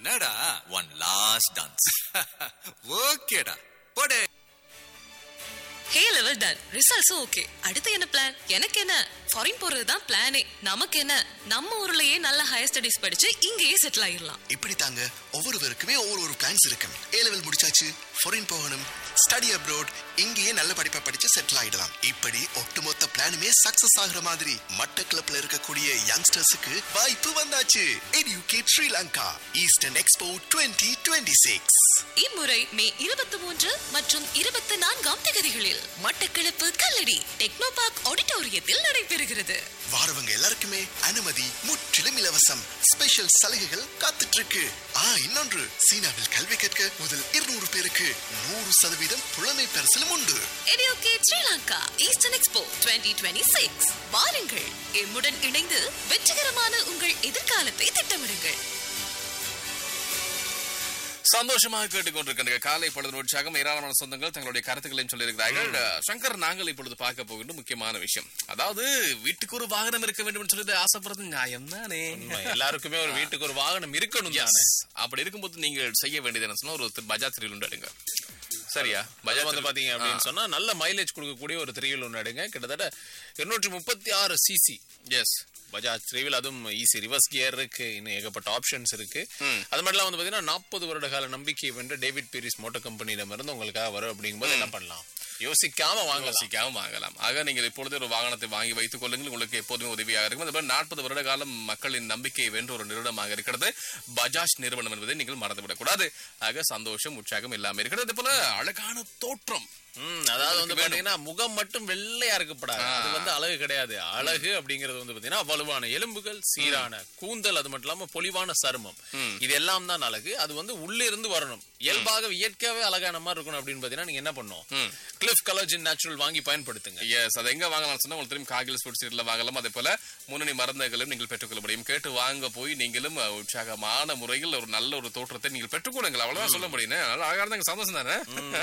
என்னடா one last dance ஓகேடா போடு ஹே லெவல் டன் ரிசல்ட்ஸும் ஓகே அடுத்து என்ன பிளான் எனக்கு என்ன ஃபாரின் போறது தான் பிளானே நமக்கு என்ன நம்ம ஊர்லயே நல்ல ஹையர் ஸ்டடிஸ் படிச்சு இங்கேயே செட்டில் ஆயிடலாம் இப்படி தாங்க ஒவ்வொருவருக்குமே ஒவ்வொரு ஒரு பிளான்ஸ் இருக்கு ஏ லெவல் முடிச்சாச்சு ஃபாரின் போகணும் ஸ்டடி அப்ரோட் இங்கேயே நல்ல படிப்பை படிச்சு செட்டில் ஆயிடலாம் இப்படி ஒட்டுமொத்த பிளானுமே சக்சஸ் ஆகுற மாதிரி மட்டக்களப்ல இருக்கக்கூடிய யங்ஸ்டர்ஸுக்கு வாய்ப்பு வந்தாச்சு எடியூகேட் ஸ்ரீலங்கா ஈஸ்டர்ன் எக்ஸ்போ 2026 இம்முறை மே இருபத்தி மூன்று மற்றும் இருபத்தி நான்காம் தேதிகளில் மட்டக்களப்பு கல்லடி டெக்னோ பார்க் ஆடிட்டோரியத்தில் நடைபெறுகிறது வாரவங்க எல்லாருக்குமே அனுமதி முற்றிலும் இலவசம் ஸ்பெஷல் சலுகைகள் காத்துட்டு இருக்கு ஆ இன்னொன்று சீனாவில் கல்வி கற்க முதல் இருநூறு பேருக்கு நூறு சதவீதம் புலமை பரிசிலும் உண்டு எடியோகேட் ஸ்ரீலங்கா ஈஸ்டர்ன் எக்ஸ்போ 2026 வாருங்கள் எம்முடன் இணைந்து வெற்றிகரமான உங்கள் எதிர்காலத்தை திட்டமிடுங்கள் சந்தோஷமாக கேட்டுக்கொண்டிருக்கின்ற காலை பொழுது உற்சாகம் ஏராளமான சொந்தங்கள் தங்களுடைய கருத்துக்களையும் சொல்லியிருக்கிறார்கள் சங்கர் நாங்கள் இப்பொழுது பார்க்க போகின்ற முக்கியமான விஷயம் அதாவது வீட்டுக்கு ஒரு வாகனம் இருக்க வேண்டும் என்று சொல்லிட்டு ஆசைப்படுறது நியாயம் தானே உண்மை. எல்லாருக்குமே ஒரு வீட்டுக்கு ஒரு வாகனம் இருக்கணும் Yes. தானே அப்படி இருக்கும்போது நீங்கள் செய்ய வேண்டியது என்ன சொன்னா ஒரு பஜாஜ் த்ரீ ஒன்று எடுங்க சரியா பஜாஜ் பஜாஜ் வந்து பாத்தீங்க அப்படின்னு சொன்னா நல்ல மைலேஜ் கொடுக்கக்கூடிய ஒரு த்ரீவில் ஒன்று எடுங்க கிட்டத்தட்ட இருநூற்றி முப்பத்தி ஆறு சிசி எஸ் பஜாஜ் த்ரீவில் அதுவும் ஈஸி ரிவர்ஸ் கியர் இருக்கு இன்னும் ஏகப்பட்ட ஆப்ஷன்ஸ் இருக்கு அது மட்டும் இல்லாம வந்து பாத்தீங்கன்னா நாற்பது வருட கால நம்பிக்கை வென்ற டேவிட் பீரிஸ் மோட்டர் கம்பெனியிடம் இருந்து உங்களுக்காக வரும் அப்படிங்கும்போது என்ன பண்ணலாம் யோசிக்காம வாங்கலாம் யோசிக்காம வாங்கலாம் ஆக நீங்கள் இப்பொழுது ஒரு வாகனத்தை வாங்கி வைத்துக் கொள்ளுங்கள் உங்களுக்கு எப்போதுமே உதவியாக இருக்கும் அதுபோல நாற்பது வருட காலம் மக்களின் நம்பிக்கையை வென்ற ஒரு நிறுவனமாக இருக்கிறது பஜாஜ் நிறுவனம் என்பதை நீங்கள் மறந்துவிடக் கூடாது ஆக சந்தோஷம் உற்சாகம் எல்லாமே இருக்கிறது அதே போல அழகான தோற்றம் ம், அதாவது வந்து பாத்தீங்கன்னா முகம் மட்டும் வெள்ளையா இருக்கப்படாது அது வந்து அழகு கிடையாது அழகு அப்படிங்கிறது வந்து பாத்தீங்கன்னா வலுவான எலும்புகள் சீரான கூந்தல் அது மட்டும் இல்லாம பொலிவான சருமம் இது எல்லாம் தான் அழகு அது வந்து உள்ள இருந்து வரணும் இயல்பாக இயற்கையாவே அழகான மாதிரி இருக்கணும் அப்படின்னு பாத்தீங்கன்னா நீங்க என்ன பண்ணும் கிளிஃப் கலர்ஜின் நேச்சுரல் வாங்கி பயன்படுத்துங்க எஸ் அதை எங்க வாங்கலாம் சொன்னா உங்களுக்கு தெரியும் காகில் ஸ்போர்ட்ஸ் சீட்ல வாங்கலாம் அதே போல முன்னணி மருந்துகளும் நீங்கள் பெற்றுக்கொள்ள முடியும் கேட்டு வாங்க போய் நீங்களும் அஹ், உற்சாகமான முறையில் ஒரு நல்ல ஒரு தோற்றத்தை நீங்கள் பெற்றுக்கொள்ளுங்கள் அவ்வளவுதான் சொல்ல முடியும் நல்லா அழகா இருந்தாங்க சந்தோஷம் தானே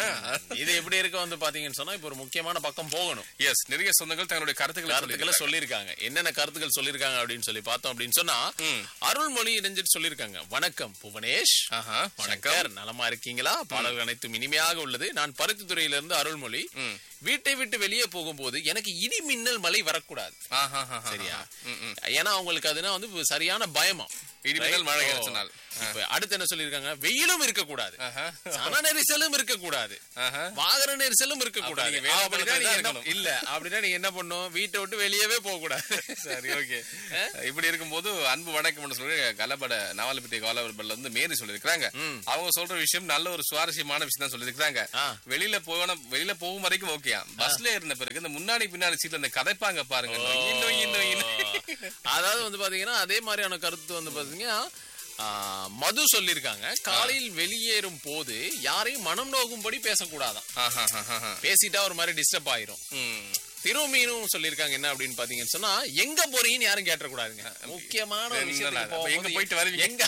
இது எப்படி இருக்க வந்து பாத்தீங்கன்னு சொன்னா இப்போ ஒரு முக்கியமான பக்கம் போகணும் எஸ் நிறைய சொந்தங்கள் தங்களுடைய கருத்துக்களை கருத்துக்களை சொல்லியிருக்காங்க என்னென்ன கருத்துக்கள் சொல்லியிருக்காங்க அப்படின்னு சொல்லி பார்த்தோம் அப்படின்னு சொன்னா அருள்மொழி இணைஞ்சிட்டு சொல்லியிருக்காங்க வணக்கம் புவனேஷ் ஆஹா, வணக்கம். வணக்கம் நலமா இருக்கீங்களா பாடல்கள் அனைத்தும் இனிமையாக உள்ளது நான் பருத்தித்துறையிலிருந்து அருள்மொழி வீட்டை விட்டு வெளியே போகும்போது எனக்கு இடி மின்னல் மழை வரக்கூடாது ஆஹா, ஆஹா, சரியா ம், ம். ஏன்னா அவங்களுக்கு அதுனா வந்து சரியான பயமா இடி மின்னல் மழை Right? கிடைச்சனால். ஓ. இப்ப அடுத்து என்ன சொல்லியிருக்காங்க வெயிலும் இருக்கக்கூடாது ஆஹா. சன நெரிசலும் இருக்கக்கூடாது ஆஹா. வாகன நெரிசலும் இருக்கக்கூடாது நீங்க வேலை அப்படின்னா பார்த்துட்டு நீங்க தான் என்ன- இருக்கணும். இல்ல அப்படின்னா நீங்க என்ன பண்ணும் வீட்டை விட்டு வெளியவே போக கூடாது சரி ஓகே இப்படி இருக்கும்போது அன்பு வணக்கம்னு சொல்லி கலபட நாவலப்பட்டி காலவர்பல்ல இருந்து மேரி சொல்லியிருக்காங்க அவங்க சொல்ற விஷயம் நல்ல ஒரு சுவாரஸ்யமான விஷயம் தான் சொல்லியிருக்காங்க ஆ. வெளியில போன வெளியில போகும் வரைக்கும் ஓகே பஸ்ல இருந்த பிறகு இந்த முன்னாடி பின்னாடி சீட்ல இந்த கதைப்பாங்க பாருங்க நொய்யி, நொய்யி, நொய்யின்னு. அதாவது வந்து பாத்தீங்கன்னா அதே மாதிரியான கருத்து வந்து பாத்தீங்கன்னா ஆ, மது சொல்லியிருக்காங்க காலையில் வெளியேறும் போது யாரையும் மனம் நோகும்படி பேசக்கூடாதாம் ஆஹா, ஆஹா, ஆஹா. பேசிட்டா ஒரு மாதிரி டிஸ்டர்ப் ஆயிரும் ம். திருமீனும் சொல்லியிருக்காங்க என்ன அப்படின்னு பாத்தீங்கன்னு சொன்னா எங்க போறீங்கன்னு யாரும் கேட்டக்கூடாதுங்க முக்கியமான ஒரு எங்க விஷயத்துக்கு நான் அப்ப எங்க போகும்போது போயிட்டு வருவீங்க? எங்க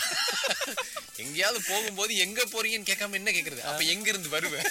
எங்கேயாவது போகும்போது எங்க போறீங்கன்னு கேட்காம என்ன கேக்குறது அப்ப எங்க இருந்து வருவேன்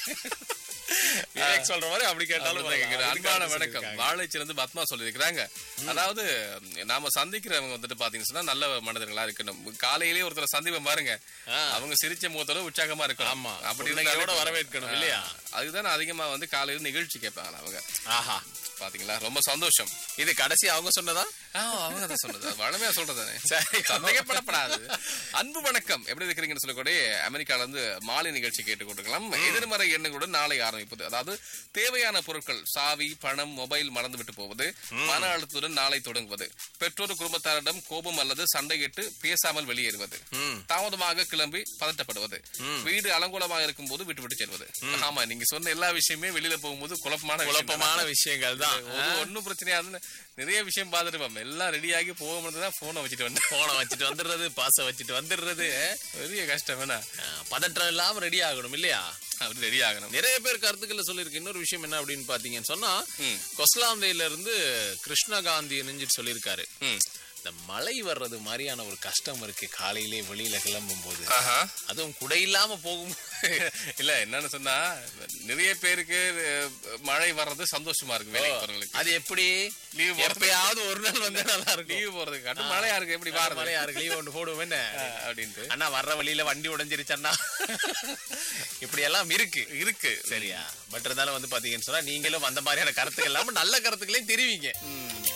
விவேக் சொல்ற மாதிரி அப்படி கேட்டாலும் அப்படிதான் கேக்குது. வரலாம். அன்பான அதுக்கு வணக்கம் சொல்லியிருக்காங்க. வாழைச்சிலிருந்து பத்மா சொல்லியிருக்கிறாங்க அதாவது நாம சந்திக்கிறவங்க வந்துட்டு பாத்தீங்கன்னா சொன்னா நல்ல மனிதர்களா இருக்கணும் காலையிலேயே ஒருத்தர் சந்திப்பை பாருங்க அவங்க சிரிச்ச முகத்தோட உற்சாகமா இருக்கணும் ஆமா. அப்படி புன்னகையோட இருந்தாலே வரவேற்கணும் ஆ. இல்லையா? அதுதான் அதிகமா வந்து காலையில நிகழ்ச்சி கேட்பாங்க அவங்க ஆஹா பாத்தீங்களா ரொம்ப சந்தோஷம் இது கடைசி அவங்க சொன்னதா ஆ, அவங்க தான் சொன்னது அது வளமையா சொல்றதானே சரி. சந்தேகப்படப்படாது அன்பு வணக்கம் எப்படி இருக்கிறீங்கன்னு சொல்லக்கூட அமெரிக்கால இருந்து மாலை நிகழ்ச்சி கேட்டுக்கொண்டிருக்கலாம் எதிர்மறை எண்ணங்களுடன் நாளை ஆரம்பிப்பது அதாவது தேவையான பொருட்கள் சாவி பணம் மொபைல் மறந்து விட்டு போவது மன அழுத்தத்துடன் நாளை தொடங்குவது பெற்றோர் குடும்பத்தாரிடம் கோபம் அல்லது சண்டையிட்டு பேசாமல் வெளியேறுவது தாமதமாக கிளம்பி பதட்டப்படுவது வீடு அலங்கோலமாக இருக்கும் போது விட்டு விட்டு செல்வது ஆமா நீங்க சொன்ன எல்லா விஷயமே வெளியில போகும்போது குழப்பமான விஷயம் குழப்பமான விஷயங்கள் தான் ஒரு ஒன்னும் பிரச்சனையா இருந்து நிறைய விஷயம் பார்த்துட்டு எல்லாம் ரெடியாகி போக முடியாது போனை வச்சுட்டு வந்தேன் போனை வச்சுட்டு வந்துடுறது பாச வச்சுட்டு வந்துடுறது பெரிய கஷ்டம் என்ன அஹ், பதற்றம் இல்லாம ரெடி ஆகணும் இல்லையா அப்படி ரெடி ஆகணும் நிறைய பேர் கருத்துக்களை சொல்லியிருக்கு இன்னொரு விஷயம் என்ன அப்படின்னு பாத்தீங்கன்னு சொன்னா கொஸ்லாந்தையில இருந்து கிருஷ்ணகாந்தி நெஞ்சிட்டு சொல்லியிருக்காரு ம். இந்த மழை வர்றது மாதிரியான ஒரு கஷ்டம் இருக்கு காலையிலே வெளியில கிளம்பும் போது ஆஹா. அதுவும் குடை இல்லாம போகும் இல்ல என்னன்னு சொன்னா நிறைய பேருக்கு அஹ், மழை வர்றது சந்தோஷமா இருக்கு வேலைக்கு போறவங்களுக்கு அது எப்படி Leave போடுறது. எப்பயாவது ஒரு நாள் வந்தா நல்லா இருக்கும் லீவ் போறதுக்கு கட்டு மழையா இருக்கு எப்படி வாரது மழையா இருக்கு லீவ் ஒன்று போடுவோம் என்ன அப்படின்ட்டு அண்ணா வர்ற வழியில வண்டி உடைஞ்சிருச்சண்ணா இப்படி எல்லாம் இருக்கு இருக்கு சரியா பட் இருந்தாலும் வந்து பாத்தீங்கன்னு சொன்னா நீங்களும் அந்த மாதிரியான கருத்துக்கள் இல்லாம நல்ல கருத்துக்களையும் தெரிவிங்க